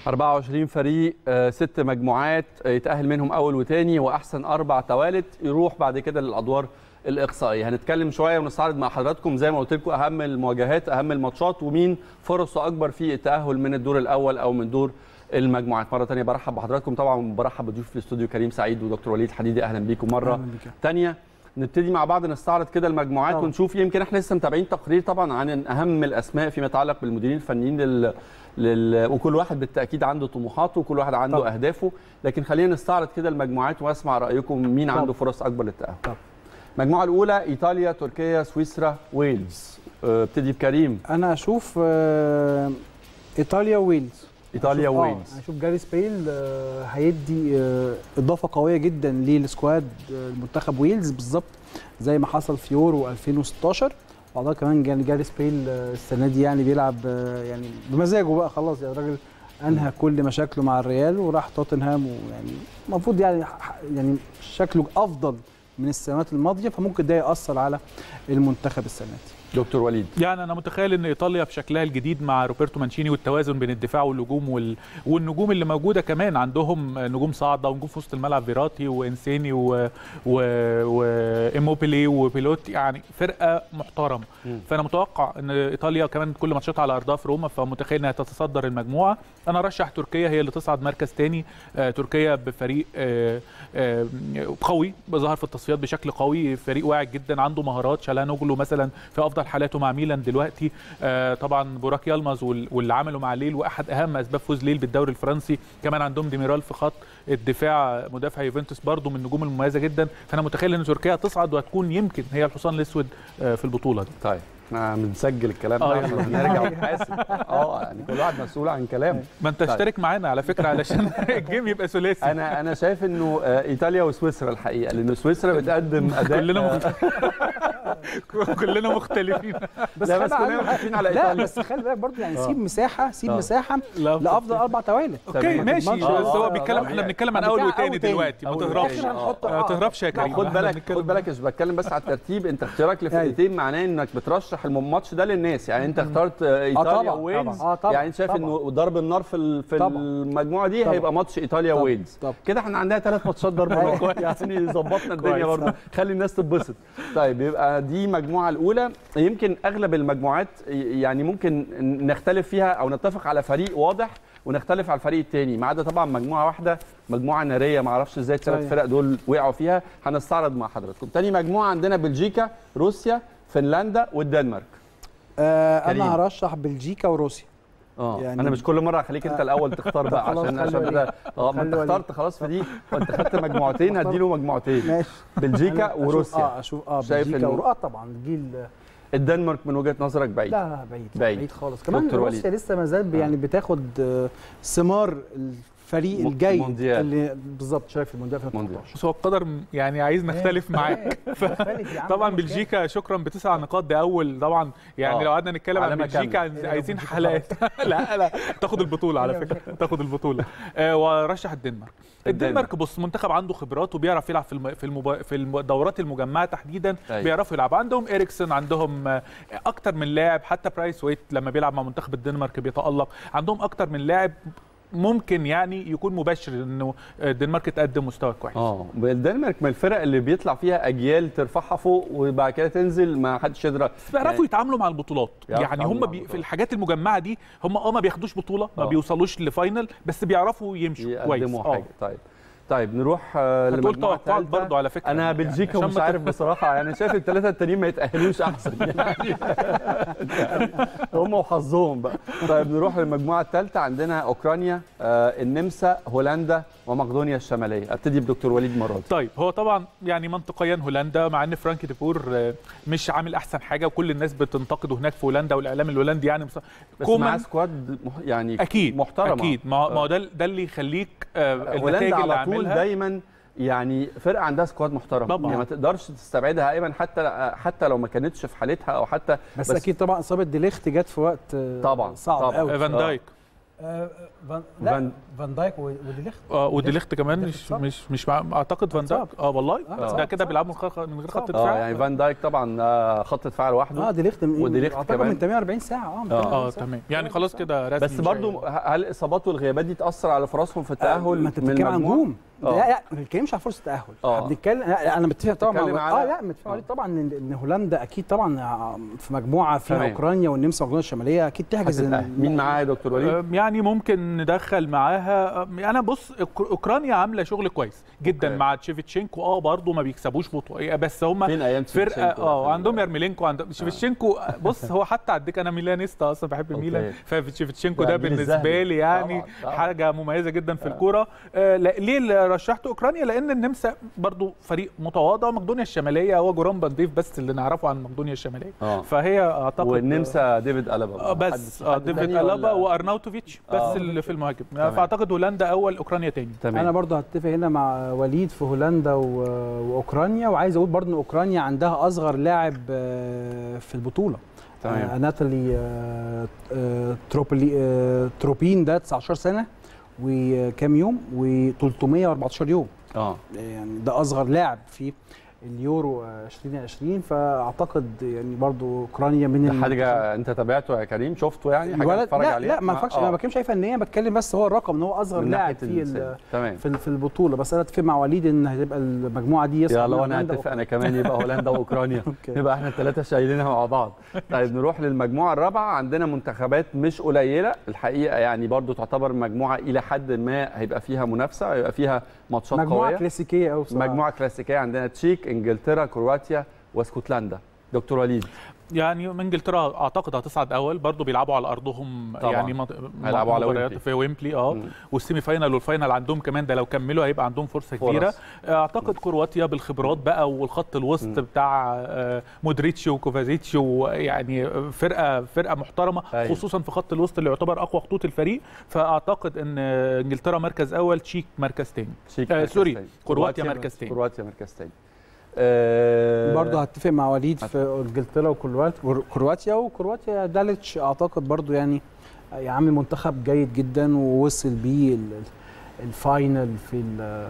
24 فريق آه، ست مجموعات آه، يتأهل منهم أول وتاني وأحسن أربع توالت يروح بعد كده للأدوار الإقصائية هنتكلم شوية ونستعرض مع حضراتكم زي ما قلت لكم أهم المواجهات أهم الماتشات ومين فرصه أكبر في التأهل من الدور الأول أو من دور المجموعات مرة تانية برحب بحضراتكم طبعا برحب بضيوف في الاستوديو كريم سعيد ودكتور وليد حديدي أهلا بيكم مرة أهلاً بك. تانية نبتدي مع بعض نستعرض كده المجموعات طبعا. ونشوف يمكن احنا لسه متابعين تقرير طبعا عن اهم الاسماء فيما يتعلق بالمديرين الفنيين لل... لل... وكل واحد بالتاكيد عنده طموحاته وكل واحد عنده طبعا. اهدافه لكن خلينا نستعرض كده المجموعات واسمع رايكم مين طبعا. عنده فرص اكبر للتاهل طبعا. المجموعه الاولى ايطاليا تركيا سويسرا ويلز أه، ابتدي بكريم انا اشوف آه، ايطاليا وويلز ايطاليا أشوف- آه، ويلز انا اشوف جاريس بيل آه، هيدي آه، اضافه قويه جدا للسكواد آه، المنتخب ويلز بالظبط زي ما حصل في يورو 2016 وبعدها كمان جان- جاريس بيل آه، السنه دي يعني بيلعب آه، يعني بمزاجه بقى خلاص يعني الراجل انهى كل مشاكله مع الريال وراح توتنهام ويعني المفروض يعني ح- يعني شكله افضل من السنوات الماضيه فممكن ده ياثر على المنتخب السنه دي دكتور وليد يعني انا متخيل ان ايطاليا بشكلها الجديد مع روبرتو مانشيني والتوازن بين الدفاع والهجوم وال... والنجوم اللي موجوده كمان عندهم نجوم صاعده ونجوم في وسط الملعب فيراتي وانسيني و... و... وايموبيلي وبيلوتي يعني فرقه محترمه مم. فانا متوقع ان ايطاليا كمان كل ماتشاتها على ارضها في روما فمتخيل انها تتصدر المجموعه انا رشح تركيا هي اللي تصعد مركز تاني آه تركيا بفريق آه آه قوي ظهر في التصفيات بشكل قوي فريق واعد جدا عنده مهارات شالانوجلو مثلا في افضل حالاته مع ميلان دلوقتي آه طبعا بوراك يلمز وال- واللي عمله مع ليل واحد اهم اسباب فوز ليل بالدوري الفرنسي كمان عندهم ديميرال في خط الدفاع مدافع يوفنتوس برضو من النجوم المميزه جدا فانا متخيل ان تركيا تصعد وهتكون يمكن هي الحصان الاسود آه في البطوله دي طيب احنا بنسجل الكلام آه، ده يلا. عشان نرجع ونحاسب اه يعني كل واحد مسؤول عن كلامه ما انت اشترك معانا على فكره علشان الجيم يبقى ثلاثي انا انا شايف انه آه، ايطاليا وسويسرا الحقيقه لان سويسرا بتقدم اداء كلنا آه، مخت... كلنا مختلفين بس لا، بس خلي كلنا بالك- متفقين على لا إيطاليا. بس خلي بالك برضه يعني آه. سيب مساحه سيب آه. مساحه لا لافضل اربع توالت اوكي طب ما ماشي تضمنش. بس آه، هو آه، بيتكلم آه، احنا آه. بنتكلم عن بتاع اول أول وتاني وتاني. دلوقتي ما أول تهربش وتاني. هنحط ما تهربش يا كريم خد إحنا بالك بنتكلم- خد بالك مش بتكلم بس على الترتيب انت اختيارك لفرقتين معناه انك بترشح الماتش ده للناس يعني انت اخترت آه، ايطاليا طبعاً، وويلز طبعاً. آه، طبعاً، يعني انت شايف طبعاً. انه ضرب النار في ال- في طبعاً. المجموعه دي طبعاً. هيبقى ماتش ايطاليا طبعاً. وويلز طبعاً. كده احنا عندنا ثلاث ماتشات ضرب النار يعني ظبطنا الدنيا كويس. برضه خلي الناس تتبسط طيب يبقى دي المجموعه الاولى يمكن اغلب المجموعات يعني ممكن نختلف فيها او نتفق على فريق واضح ونختلف على الفريق الثاني ما عدا طبعا مجموعه واحده مجموعه ناريه ما اعرفش ازاي الثلاث صحيح. فرق دول وقعوا فيها هنستعرض مع حضراتكم تاني مجموعه عندنا بلجيكا روسيا فنلندا والدنمارك آه كريم. انا هرشح بلجيكا وروسيا اه يعني يعني- انا مش كل مره هخليك انت الاول تختار بقى خلاص، عشان خلي عشان وليد. ده اه ما انت خلي وليد. اخترت خلاص في دي وانت خدت مجموعتين هديله مجموعتين ماشي بلجيكا أنا أشوف- وروسيا اه اشوف اه شايف بلجيكا إنه- وروسيا آه طبعا جيل الدنمارك من وجهه نظرك بعيد لا لا بعيد بعيد. بعيد, خالص كمان دكتور روسيا وليد. لسه ما زال يعني بتاخد آه، ثمار الفريق م- الجيد مونديال. اللي بالظبط شايف المونديال في مونديال. 2018 بس هو القدر م- يعني عايز نختلف معاك مختلف يا عم، طبعا مشكلة. بلجيكا شكرا بتسع نقاط ده اول طبعا يعني آه. لو قعدنا نتكلم عن علامة بلجيكا كاملة. عايز- عايزين حلقات لا لا تاخد البطوله على أيوة، فكره تاخد البطوله آه ورشح الدنمارك الدنمارك بص منتخب عنده خبرات وبيعرف يلعب في الم... في, المب... في الدورات المجمعه تحديدا أيوة. بيعرفوا يلعبوا عندهم اريكسن عندهم آه، اكتر من لاعب حتى برايس ويت لما بيلعب مع منتخب الدنمارك بيتالق عندهم اكتر من لاعب ممكن يعني يكون مبشر انه الدنمارك تقدم مستوى كويس اه الدنمارك من الفرق اللي بيطلع فيها اجيال ترفعها فوق وبعد كده تنزل ما حدش يقدر بيعرفوا يتعاملوا مع البطولات بيعرفوا يعني يتعاملوا هم مع بي في البطولات. الحاجات المجمعه دي هم اه ما بياخدوش بطوله ما آه. بيوصلوش لفاينل بس بيعرفوا يمشوا كويس يقدموا اه حاجه طيب طيب نروح آه، هتقول للمجموعه توقعات الثالثه برضو على فكره انا يعني بلجيكا عشان ومش ما عارف بصراحه يعني شايف الثلاثه التانيين ما يتاهلوش احسن يعني هم وحظهم بقى طيب نروح للمجموعه الثالثه عندنا اوكرانيا آه، النمسا هولندا ومقدونيا الشماليه ابتدي بدكتور وليد مراد طيب هو طبعا يعني منطقيا هولندا مع ان فرانكي ديبور آه، مش عامل احسن حاجه وكل الناس بتنتقده هناك في هولندا والاعلام الهولندي يعني بص- بس معاه سكواد مح- يعني اكيد محترمه اكيد ما ما هو ده ده اللي يخليك آه، النتائج هولندا اللي على طول عاملها دايما يعني فرقه عندها سكواد محترم طبعاً. يعني ما تقدرش تستبعدها ايضا حتى حتى لو ما كانتش في حالتها او حتى بس, اكيد طبعا اصابه ديليخت جت في وقت آه، طبعاً، صعب طبعاً. قوي فان آه. دايك آه، فان لا فان- فان دايك و- ودي ليخت اه ودي ليخت كمان دي مش اتصاب. مش مش مع... اعتقد فان دايك اه والله آه، ده اتصاب، كده اتصاب. بيلعبوا من غير من غير خط اتصاب. دفاع اه يعني فان دايك طبعا آه، خط دفاع لوحده اه دي ليخت من ودي ليخت اعتقد كمان. من 48 ساعه اه من آه. 48 اه ساعة. تمام يعني خلاص كده رسمي بس مش برضو هي- هل الاصابات والغيابات دي تاثر على فرصهم في آه، التاهل ما انت من بتتكلم عن المجموعة؟ نجوم آه. لا لا ما بنتكلمش على فرصه تاهل آه. احنا بنتكلم لا، انا متفق طبعا بتتكلم مع على- اه لا متفق عليه طبعا ان إن هولندا اكيد طبعا في مجموعه فيها تمام. اوكرانيا والنمسا والجنوب الشماليه اكيد تحجز هتتأهل. ال- مين معاه يا دكتور وليد؟ آه، يعني ممكن ندخل معاها آه، انا بص أوك- اوكرانيا عامله شغل كويس جدا أوكي. مع تشيفتشينكو اه برضه ما بيكسبوش بطوله بس هم فين ايام فرقه تشيفتشينكو ده؟ اه عندهم يرميلينكو عندهم شيفتشينكو بص هو حتى على الدكه انا ميلانيستا اصلا بحب أوكي. ميلان فشيفتشينكو ده ده الجيل بالنسبه الذهبي. لي يعني طبعاً، طبعاً. حاجه مميزه جدا في الكوره آه لا- ليه اللي رشحت اوكرانيا لان النمسا برضو فريق متواضع مقدونيا الشماليه هو جوران بانديف بس اللي نعرفه عن مقدونيا الشماليه اه فهي اعتقد والنمسا ديفيد الابا آه بس آه ديفيد تاني الابا ولا- وارناوتوفيتش بس آه. اللي في المهاجم تمام. فاعتقد هولندا اول اوكرانيا تاني تمام انا برضو هتفق هنا مع وليد في هولندا و... واوكرانيا وعايز اقول برضو ان اوكرانيا عندها اصغر لاعب آه، في البطوله تمام. آه، ناتالي آه، آه، تروبلي آه، تروبين ده 19 سنه وكام يوم و314 يوم اه يعني ده اصغر لاعب في اليورو آه، 2020 فاعتقد يعني برضو اوكرانيا من ده المنتخب- حاجه انت تابعته يا كريم شفته يعني حاجه الولد تتفرج لا عليها لا ما بفكرش انا ما بتكلمش اي فنيا بتكلم بس هو الرقم ان هو اصغر من لاعب ناحيه في السن. ال- تمام في في البطوله بس انا اتفق مع وليد ان هتبقى المجموعه دي يصعد يلا منها وانا هولندا اتفق انا كمان يبقى هولندا واوكرانيا أوكي. يبقى احنا الثلاثه شايلينها مع بعض طيب نروح للمجموعه الرابعه عندنا منتخبات مش قليله الحقيقه يعني برضو تعتبر مجموعه الى حد ما هيبقى فيها منافسه هيبقى فيها ماتشات مجموعه قويه كلاسيكيه قوي بصراحه مجموعه كلاسيكيه عندنا تشيك انجلترا كرواتيا واسكتلندا دكتور وليد يعني من انجلترا اعتقد هتصعد اول برضو بيلعبوا على ارضهم طبعاً. يعني مط... هيلعبوا على مباريات ويمبلي. في ويمبلي اه مم. والسيمي فاينال والفاينال عندهم كمان ده لو كملوا هيبقى عندهم فرصه فرص. كبيره اعتقد كرواتيا بالخبرات بقى والخط الوسط مم. بتاع آه، مودريتش وكوفازيتش ويعني فرقه فرقه محترمه أيوة. خصوصا في خط الوسط اللي يعتبر اقوى خطوط الفريق فاعتقد ان انجلترا مركز اول تشيك مركز تاني تشيك آه مركز سوري تاني. كرواتيا مركز تاني كرواتيا مركز تاني آه، برضه هتفق مع وليد في انجلترا وكروات- وكرواتيا وكرواتيا داليتش اعتقد برضه يعني يا عم منتخب جيد جدا ووصل بيه ال- ال- الفاينل في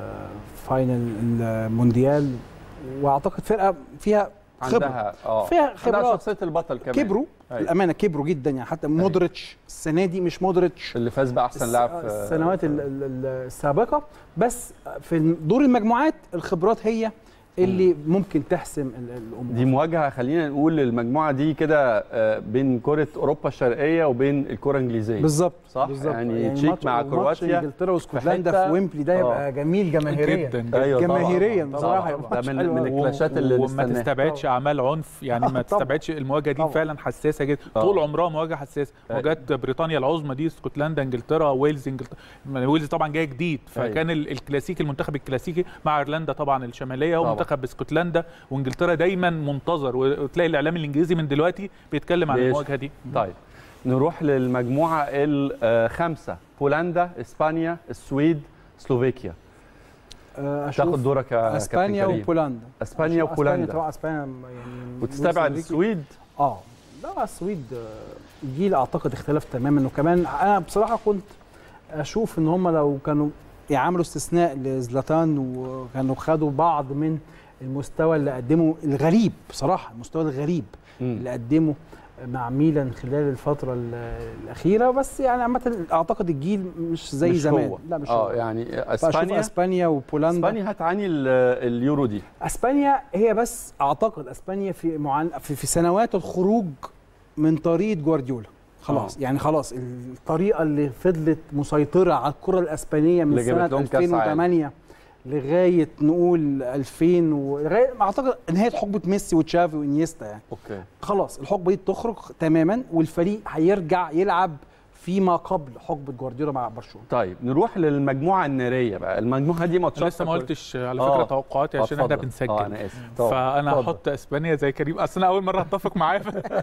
الفاينل المونديال واعتقد فرقه فيها خبره عندها اه فيها عندها خبرات شخصيه البطل كمان كبروا أيوة. الامانه كبروا جدا يعني حتى مودريتش السنه دي مش مودريتش اللي فاز باحسن لاعب في السنوات ال- ال- ال- السابقه بس في دور المجموعات الخبرات هي اللي ممكن تحسم ال- الامور دي مواجهه خلينا نقول المجموعه دي كده آه، بين كره اوروبا الشرقيه وبين الكره الانجليزيه بالظبط صح؟ بالظبط يعني تشيك ماتش- مع ماتش كرواتيا انجلترا واسكتلندا حتة- في ويمبلي ده يبقى آه. جميل جماهيريا جدا جدا ايوه طبعاً. جماهيريا طبعاً. بصراحة ده ماتش من حلو من أوي. الكلاشات اللي وما نستناها تستبعدش اعمال عنف يعني ما طبعاً. تستبعدش المواجهه دي طبعاً. فعلا حساسه جدا آه. طول عمرها مواجهه حساسه أيوة. مواجهات بريطانيا العظمى دي اسكتلندا انجلترا ويلز انجلترا ويلز طبعا جاي جديد أيوة. فكان ال- الكلاسيكي المنتخب الكلاسيكي مع ايرلندا طبعا الشماليه طبعاً. ومنتخب اسكتلندا وانجلترا دايما منتظر وتلاقي الاعلام الانجليزي من دلوقتي بيتكلم عن ليش؟ المواجهه دي طيب نروح للمجموعه الخامسه بولندا اسبانيا السويد سلوفيكيا آه، تاخد اشوف دورك يا اسبانيا كابتن كريم. وبولندا اسبانيا أشوف وبولندا طبعا اسبانيا يعني وتستبعد لويس السويد اه لا السويد آه، جيل اعتقد اختلف تماما وكمان انا بصراحه كنت اشوف ان هم لو كانوا يعملوا استثناء لزلاتان وكانوا خدوا بعض من المستوى اللي قدمه الغريب بصراحه المستوى الغريب مم. اللي قدمه مع ميلان خلال الفتره ال- الاخيره بس يعني عامه اعتقد الجيل مش زي مش زمان هو. لا مش اه هو يعني فاشوف اسبانيا اسبانيا وبولندا اسبانيا هتعاني ال- اليورو دي اسبانيا هي بس اعتقد اسبانيا في معن... في, في سنوات الخروج من طريقه جوارديولا خلاص آه. آه. يعني خلاص الطريقه اللي فضلت مسيطره على الكره الاسبانيه من اللي جابت سنه لهم كأس عالم. 2008 لغايه نقول 2000 ولغايه اعتقد نهايه حقبه ميسي وتشافي وانيستا يعني اوكي خلاص الحقبه دي تخرج تماما والفريق هيرجع يلعب فيما قبل حقبه جوارديولا مع برشلونه طيب نروح للمجموعه الناريه بقى المجموعه دي أنا ماتشات لسه ما قلتش على آه. فكره توقعاتي عشان احنا اتفضل. بنسجل اه انا اسف طبعاً. فانا اتفضل. هحط اسبانيا زي كريم اصل انا اول مره اتفق معاه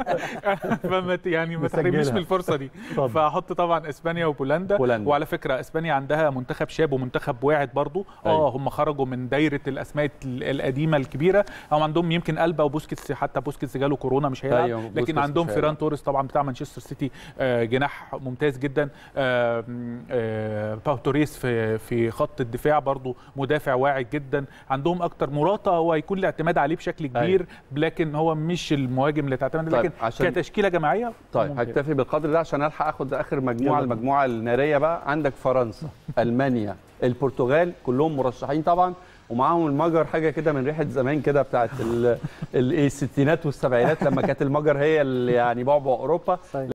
فما ت- يعني ما تحرمنيش مسجلها. من الفرصه دي اتفضل. فهحط طبعا اسبانيا وبولندا بولندا. وعلى فكره اسبانيا عندها منتخب شاب ومنتخب واعد برضو أيوة. اه هم خرجوا من دايره الاسماء ال- القديمه الكبيره هم عندهم يمكن البا وبوسكيتس حتى بوسكيتس جاله كورونا مش هيلعب أيوة، بوسكيتس لكن عندهم مش فيران هيلعب. توريس طبعا بتاع مانشستر سيتي آه، جناح ممتاز جدا آم، آه، باو توريس في في خط الدفاع برضو مدافع واعد جدا عندهم اكتر مراتا هو هيكون الاعتماد عليه بشكل كبير لكن هو مش المهاجم اللي تعتمد طيب، لكن عشان- كتشكيله جماعيه طيب ممتاز. هكتفي بالقدر ده عشان الحق اخد اخر مجموعه يلا. المجموعه الناريه بقى عندك فرنسا المانيا البرتغال كلهم مرشحين طبعا ومعاهم المجر حاجه كده من ريحه زمان كده بتاعت ال- ال- إيه الستينات والسبعينات لما كانت المجر هي اللي يعني بعبع اوروبا صحيح.